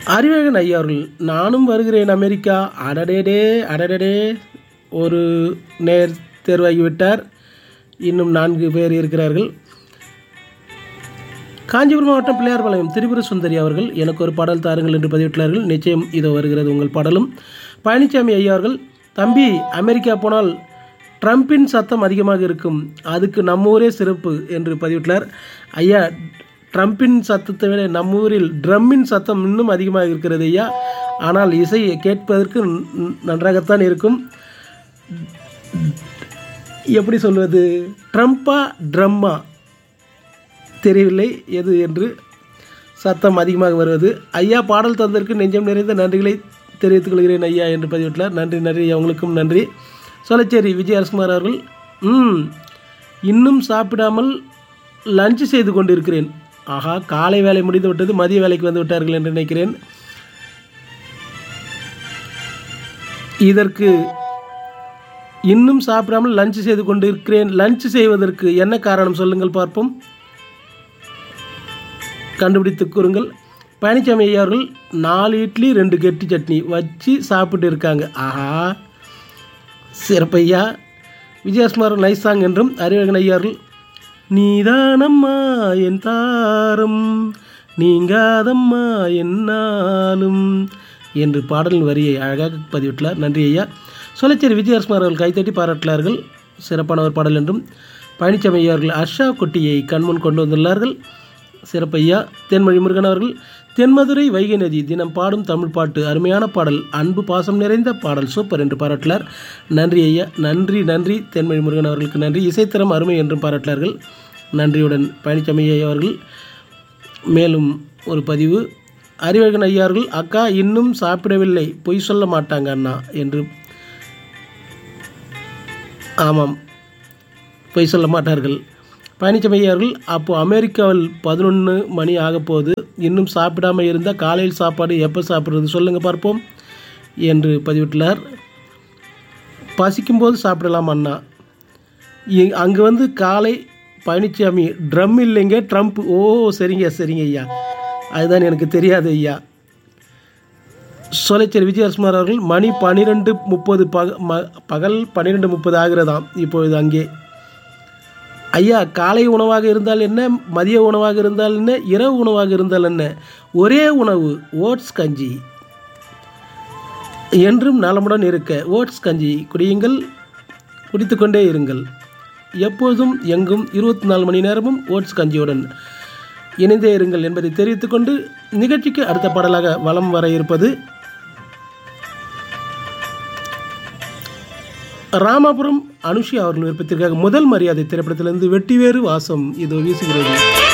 அறிவழகன் ஐயா அவர்கள் நானும் வருகிறேன் அமெரிக்கா அடடேடே அடடடே ஒரு நேர் தேர்வாகிவிட்டார் இன்னும் நான்கு பேர் இருக்கிறார்கள் காஞ்சிபுரம் மாவட்டம் பிள்ளையார்பாளையம் திரிபுர சுந்தரி அவர்கள் எனக்கு ஒரு பாடல் தாருங்கள் என்று பதிவிட்டுள்ளார்கள் நிச்சயம் இதோ வருகிறது உங்கள் பாடலும் பழனிசாமி ஐயா அவர்கள் தம்பி அமெரிக்கா போனால் ட்ரம்பின் சத்தம் அதிகமாக இருக்கும் அதுக்கு நம்ம ஊரே சிறப்பு என்று பதிவிட்டுள்ளார் ஐயா ட்ரம்பின் சத்தத்தை விட நம்ம ஊரில் ட்ரம்மின் சத்தம் இன்னும் அதிகமாக இருக்கிறது ஐயா ஆனால் இசை கேட்பதற்கு ந- நன்றாகத்தான் இருக்கும் எப்படி சொல்வது ட்ரம்பா ட்ரம்மா தெரியவில்லை எது என்று சத்தம் அதிகமாக வருவது ஐயா பாடல் தந்ததற்கு நெஞ்சம் நிறைந்த நன்றிகளை தெரிவித்துக் கொள்கிறேன் ஐயா என்று பதிவிட்டார் நன்றி நன்றி ஐயா உங்களுக்கும் நன்றி சொலச்சேரி விஜய் அரசுகுமார் அவர்கள் ம் இன்னும் சாப்பிடாமல் லஞ்சு செய்து கொண்டிருக்கிறேன் ஆஹா காலை வேலை முடிந்து விட்டது மதிய வேலைக்கு வந்து விட்டார்கள் என்று நினைக்கிறேன் இதற்கு இன்னும் சாப்பிடாமல் லஞ்ச் செய்து கொண்டிருக்கிறேன் லஞ்ச் செய்வதற்கு என்ன காரணம் சொல்லுங்கள் பார்ப்போம் கண்டுபிடித்து கூறுங்கள் பழனிசாமி ஐயா அவர்கள் நாலு இட்லி ரெண்டு கெட்டி சட்னி வச்சு சாப்பிட்டு இருக்காங்க ஆஹா சிறப்பையா விஜயகுமார் நைஸ் சாங் என்றும் அறிவகன் ஐயா அவர்கள் நீதானம்மா என் தாரம் நீங்காதம்மா என்னாலும் என்று பாடலின் வரியை அழகாக பதிவிட்டுள்ளார் நன்றி ஐயா சொலச்சேரி விஜயகுமார் அவர்கள் கைத்தட்டி பாராட்டினார்கள் சிறப்பான ஒரு பாடல் என்றும் பழனிசாமி ஐயா அவர்கள் அர்ஷா கொட்டியை கண்முன் கொண்டு வந்துள்ளார்கள் சிறப்பையா தென்மொழி முருகன் அவர்கள் தென்மதுரை வைகை நதி தினம் பாடும் தமிழ் பாட்டு அருமையான பாடல் அன்பு பாசம் நிறைந்த பாடல் சூப்பர் என்று பாராட்டினார் நன்றி ஐயா நன்றி நன்றி தென்மொழி முருகன் அவர்களுக்கு நன்றி இசைத்தரம் அருமை என்றும் பாராட்டினார்கள் நன்றியுடன் பழனிசாமி ஐயா அவர்கள் மேலும் ஒரு பதிவு அறிவழகன் ஐயா அவர்கள் அக்கா இன்னும் சாப்பிடவில்லை பொய் சொல்ல மாட்டாங்க அண்ணா என்று ஆமாம் பொய் சொல்ல மாட்டார்கள் பழனிசாமி ஐயா அவர்கள் அப்போ அமெரிக்காவில் பதினொன்று மணி ஆகப் போகுது இன்னும் சாப்பிடாம இருந்தால் காலையில் சாப்பாடு எப்போ சாப்பிட்றது சொல்லுங்கள் பார்ப்போம் என்று பதிவிட்டுள்ளார் பசிக்கும்போது சாப்பிடலாம் அண்ணா இ- அங்கே வந்து காலை பழனிசாமி ட்ரம் இல்லைங்க ட்ரம்ப் ஓ சரிங்க சரிங்க ஐயா அதுதான் எனக்கு தெரியாது ஐயா சோலைச்சேரி விஜயகுமார் அவர்கள் மணி பன்னிரெண்டு முப்பது பக ம பகல் பன்னிரெண்டு முப்பது ஆகிறதாம் இப்பொழுது அங்கே ஐயா காலை உணவாக இருந்தால் என்ன மதிய உணவாக இருந்தால் என்ன இரவு உணவாக இருந்தால் என்ன ஒரே உணவு ஓட்ஸ் கஞ்சி என்றும் நலமுடன் இருக்க ஓட்ஸ் கஞ்சி குடியுங்கள் குடித்துக்கொண்டே இருங்கள் எப்பொழுதும் எங்கும் இருபத்தி நாலு மணி நேரமும் ஓட்ஸ் கஞ்சியுடன் இணைந்தே இருங்கள் என்பதை தெரிவித்துக்கொண்டு நிகழ்ச்சிக்கு அடுத்த பாடலாக வலம் வர இருப்பது ராமாபுரம் அனுஷி அவர்கள் விருப்பத்திற்காக முதல் மரியாதை திரைப்படத்திலிருந்து வெட்டிவேறு வாசம் இது வீசுகிறது